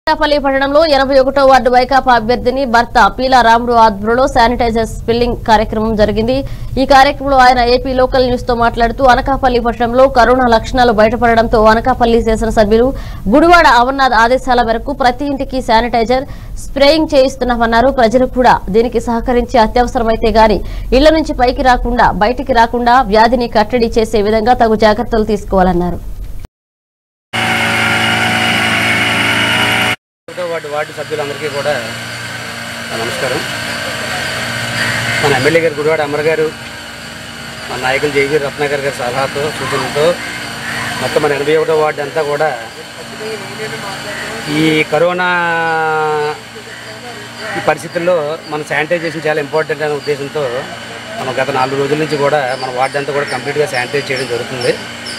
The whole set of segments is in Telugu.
అనకాపల్లి పట్టణంలో ఎనభై ఒకటో వార్డు వైకాపా అభ్యర్థిని భర్త పీలా రాముడు ఆధ్వర్యంలో శానిటైజర్ స్పిల్లింగ్ కార్యక్రమం జరిగింది ఈ కార్యక్రమంలో ఆయన ఏపీ లోకల్ న్యూస్ తో మాట్లాడుతూ అనకాపల్లి పట్టణంలో కరోనా లక్షణాలు బయటపడడంతో అనకాపల్లి శాసనసభ్యులు గుడివాడ అమర్నాథ్ ఆదేశాల మేరకు ప్రతి ఇంటికి శానిటైజర్ స్ప్రేయింగ్ చేయిస్తున్నామన్నారు ప్రజలు కూడా దీనికి సహకరించి అత్యవసరమైతే గాని ఇళ్ల నుంచి పైకి రాకుండా బయటికి రాకుండా వ్యాధిని కట్టడి చేసే విధంగా తగు జాగ్రత్తలు తీసుకోవాలన్నారు ఒకటో వార్డు వార్డు సభ్యులందరికీ కూడా నా నమస్కారం మన ఎమ్మెల్యే గారు గుడివాడ అమర్ గారు మన నాయకులు జయవీర్ రత్నాకర్ గారి సలహాతో సూచనలతో మొత్తం మన ఎనభై ఒకటో వార్డు అంతా కూడా ఈ కరోనా ఈ పరిస్థితుల్లో మన శానిటైజేషన్ చాలా ఇంపార్టెంట్ అనే ఉద్దేశంతో మనం గత నాలుగు రోజుల నుంచి కూడా మన వార్డు అంతా కూడా కంప్లీట్గా శానిటైజ్ చేయడం జరుగుతుంది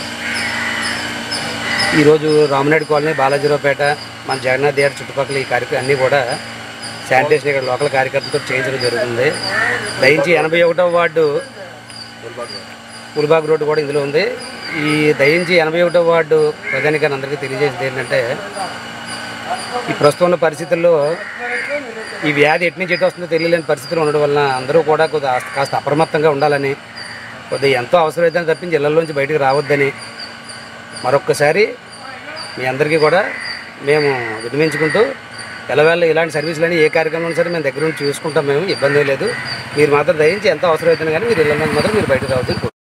ఈరోజు రామనాయుడు కాలనీ బాలాజీరావుపేట మన జగన్నాథ్ థియేటర్ చుట్టుపక్కల ఈ కార్యక్రమం అన్నీ కూడా శానిటేషన్ ఇక్కడ లోకల్ కార్యకర్తలతో చేయించడం జరుగుతుంది దయించి ఎనభై ఒకటవ వార్డు పులిబాగ్ రోడ్డు కూడా ఇందులో ఉంది ఈ దయించి ఎనభై ఒకటవ వార్డు ప్రజానికాన్ని అందరికీ తెలియజేసేది ఏంటంటే ఈ ప్రస్తుతం ఉన్న పరిస్థితుల్లో ఈ వ్యాధి ఎటు నుంచి ఎటు వస్తుందో తెలియలేని పరిస్థితులు ఉండడం వలన అందరూ కూడా కొద్దిగా కాస్త అప్రమత్తంగా ఉండాలని కొద్దిగా ఎంతో అవసరమైతే తప్పించి ఇళ్లలోంచి బయటకు రావద్దని మరొక్కసారి మీ అందరికీ కూడా మేము విన్నవించుకుంటూ ఎలవేళ ఇలాంటి సర్వీసులని ఏ కార్యక్రమం సరే మేము దగ్గర నుంచి చూసుకుంటాం మేము ఇబ్బంది లేదు మీరు మాత్రం దయించి ఎంత అవసరమైతే కానీ మీరు ఇళ్ళ మాత్రం మీరు బయటకు రావద్దని కోరుకుంటున్నాం.